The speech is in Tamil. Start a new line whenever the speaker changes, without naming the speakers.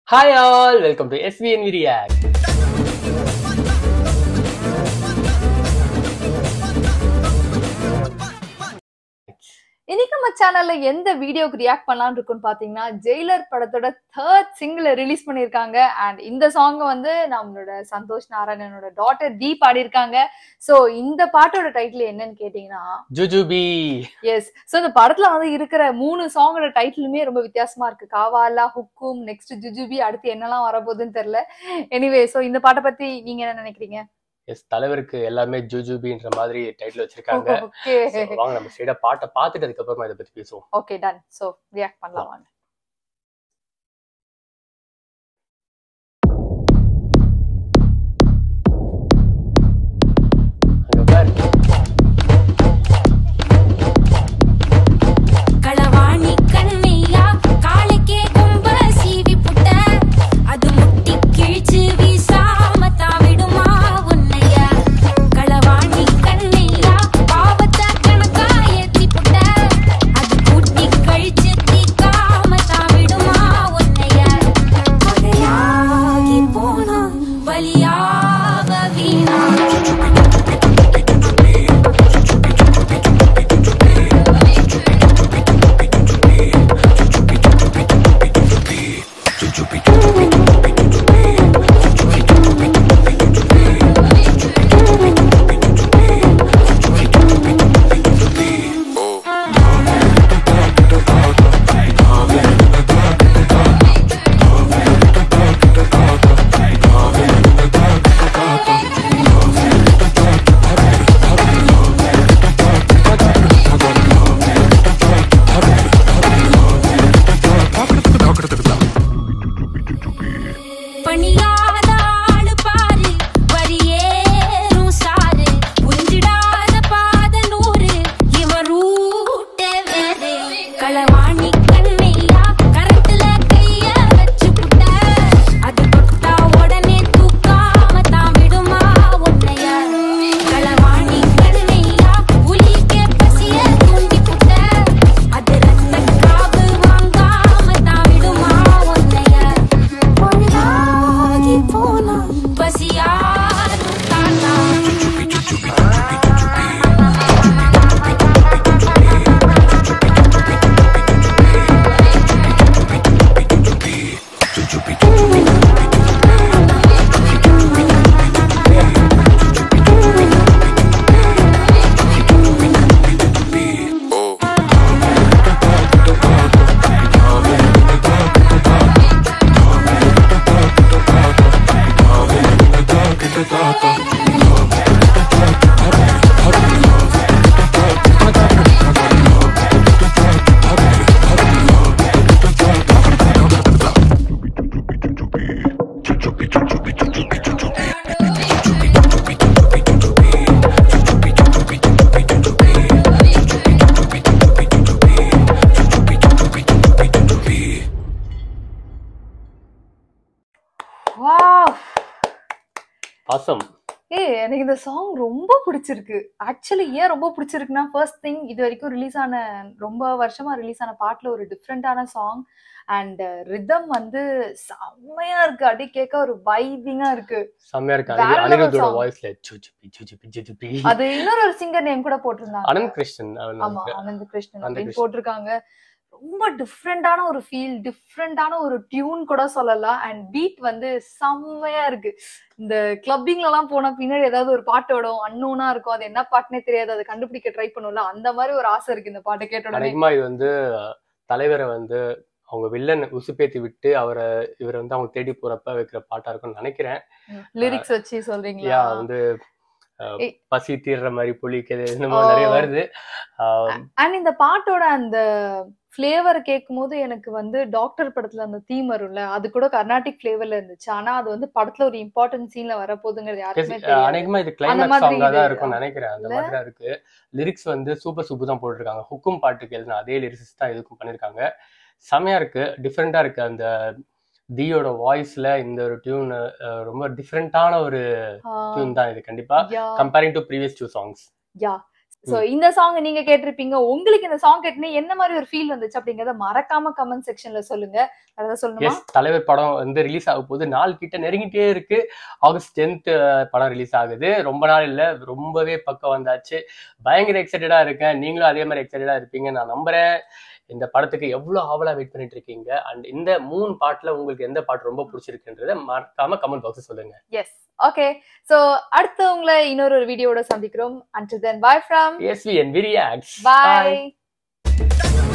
Hi all, welcome to SVNV React.
இன்னைக்கு நம்ம சேனல்ல எந்த வீடியோக்கு ரியாக்ட் பண்ணலாம்னு இருக்குன்னு பாத்தீங்கன்னா ஜெயிலர் படத்தோட தேர்ட் சிங்கிள் ரிலீஸ் பண்ணிருக்காங்க அண்ட் இந்த சாங் வந்து நம்மளோட சந்தோஷ் நாராயணனோட டாட்டர் டி பாடியிருக்காங்க சோ இந்த பாட்டோட டைட்டில் என்னன்னு கேட்டீங்கன்னா
Jujubee.
எஸ் சோ இந்த படத்துல வந்து இருக்கிற மூணு சாங்கோட டைட்டிலுமே ரொம்ப வித்தியாசமா இருக்கு காவாலா ஹுக்கும் நெக்ஸ்ட் ஜுஜுபி அடுத்து என்னெல்லாம் வரப்போகுதுன்னு தெரியல எனிவே சோ இந்த பாட்டை பத்தி நீங்க என்ன நினைக்கிறீங்க
எஸ் தலைவருக்கு எல்லாமே ஜூஜூபின்ற மாதிரி டைட்டில் வச்சிருக்காங்க
ஓகே
So, வாங்க நம்ம ஸ்ட்ரெயிட்டா பாட்டை பார்த்துட்டு அதுக்கப்புறமா இதை பத்தி பேசுவோம்
ஓகே டன் சோ ரியாக்ட் பண்ணலாம் வாங்க
அங்க பாரு
களவாணி கண்ணையா காலைக்கே கொம்ப சீவி புட்ட அது முட்டி கிழிச்சு வீசாம தாவிடுமா உன்னைய களவாணி கண்ணையா பாவத்தை கணக்கா ஏத்தி புட்ட அது கூட்டி கழிச்சு தீக்காம தாவிடுமா உன்னைய பகையாகி போனா பலியாக வீணா பணியாத ஆளு பாரு வரியேறும் சாரு புரிஞ்சிடாத பாத நூறு இவன் ரூட்டே வேறு களவாணி கண்ணையா கரண்ட்ல கைய வச்சு புட்ட அது தொட்டா உடனே தூக்காம தான் விடுமா உன்னைய களவாணி கண்ணையா புலிக்கே பசிய தூண்டி புட்ட அது ரத்த காவு வாங்காம தான் விடுமா உன்னைய பொழுதாகி போனா பசியாரும் தானா
வாவ்
awesome
ஏய் எனக்கு இந்த சாங் ரொம்ப பிடிச்சிருக்கு ஆக்சுவலி ஏன் ரொம்ப பிடிச்சிருக்குன்னா ஃபர்ஸ்ட் திங் இது வரைக்கும் ரிலீஸ் ஆன ரொம்ப வருஷமா ரிலீஸ் ஆன பாட்டுல ஒரு டிஃப்ரெண்டான சாங் அண்ட் ரிதம் வந்து செம்மையா இருக்கு அடி கேட்க ஒரு வைபிங்கா இருக்கு
செம்மையா இருக்கு
வேற
அனிருத்-
level
அனிருத்தோட
song.
வாய்ஸ்ல ஜுஜுபி ஜுஜுபி ஜுஜுபி
அது இன்னொரு ஒரு சிங்கர் நேம் கூட போட்டிருந்தாங்க
அனந்த் கிருஷ்ணன் அவன்
ஆமா
வந்து.
ஆனந்த் கிருஷ்ணன்
ஆனந்த்
அப்படின்னு
கிருஷ்ணன்.
போட்டிருக்காங்க ரொம்ப டிஃப்ரெண்டான ஒரு ஃபீல் டிஃப்ரெண்டான ஒரு டியூன் கூட சொல்லலாம் அண்ட் பீட் வந்து செம்மையா இருக்கு இந்த கிளப்பிங்ல எல்லாம் போனா பின்னாடி ஏதாவது ஒரு பாட்டு வரும் அன்னோனா இருக்கும் அது என்ன பாட்டுனே தெரியாது அதை கண்டுபிடிக்க ட்ரை பண்ணும்ல அந்த மாதிரி ஒரு ஆசை இருக்கு இந்த பாட்டை கேட்ட உடனே
அநேகமா இது வந்து தலைவரை வந்து அவங்க வில்லன் உசுப்பேத்தி விட்டு அவரை இவரை வந்து அவங்க தேடி போறப்ப வைக்கிற பாட்டா இருக்கும்னு நினைக்கிறேன்
லிரிக்ஸ் வச்சு
யா
சொல்றீங்களா
வந்து அஹ்,
ஏய்.
பசி தீர்ற மாதிரி புளிக்குது என்னமோ
ஓ.
நிறைய வருது ஆஹ்,
அண்ட் இந்த பாட்டோட அந்த ஃப்ளேவர் கேட்கும் போது எனக்கு வந்து டாக்டர் படத்துல அந்த தீம் வரும்ல அது கூட கர்நாடிக் ஃப்ளேவர்ல இருந்துச்சு ஆனா அது வந்து படத்துல ஒரு இம்பார்ட்டன்ட் சீன்ல வரப்போகுதுங்கிறது யாருக்குமே
அஹ்,
தெரியாது
அநேகமா இது
அந்த
கிளைமேக்ஸ்
மாதிரி
சாங்கா தான்
இது-
இருக்கும்னு நினைக்கிறேன் அந்த
இல்ல?
மாதிரி தான் இருக்கு லிரிக்ஸ் வந்து சூப்பர் சூப்பர் தான் போட்டிருக்காங்க ஹுக்கும் பாட்டுக்கு எழுதின அதே லிரிக்ஸ் தான் இதுக்கும் பண்ணிருக்காங்க செமையா இருக்கு டிஃப்ரெண்டா இருக்கு அந்த தீயோட வாய்ஸ்ல இந்த ஒரு டியூன் ரொம்ப டிஃப்ரெண்டான ஒரு டியூன் தான் இது கண்டிப்பா comparing to previous two songs
yeah so இந்த சாங் நீங்க கேட்டிருப்பீங்க உங்களுக்கு இந்த சாங் கேட்டுன்னு என்ன மாதிரி ஒரு ஃபீல் வந்துச்சு அப்படிங்கறத மறக்காம கமெண்ட் செக்ஷன்ல சொல்லுங்க அதான் சொல்லணுமா
எஸ் தலைவர் படம் வந்து ரிலீஸ் ஆக போகுது நாள் கிட்ட நெருங்கிட்டே இருக்கு ஆகஸ்ட் டென்த் படம் ரிலீஸ் ஆகுது ரொம்ப நாள் இல்ல ரொம்பவே பக்கம் வந்தாச்சு பயங்கர எக்ஸைட்டடா இருக்கேன் நீங்களும் அதே மாதிரி எக்ஸைட்டடா இருப்பீங்க நான் நம்புறேன் இந்த படத்துக்கு எவ்வளவு ஆவலா வெயிட் பண்ணிட்டு இருக்கீங்க அண்ட் இந்த மூணு பாட்டுல உங்களுக்கு எந்த பாட்டு ரொம்ப பிடிச்சிருக்குன்றத மறக்காம கமெண்ட் பாக்ஸ் சொல்லுங்க
எஸ் ஓகே சோ அடுத்து உங்களை இன்னொரு ஒரு வீடியோட சந்திக்கிறோம் and then bye from
S V N V reacts
bye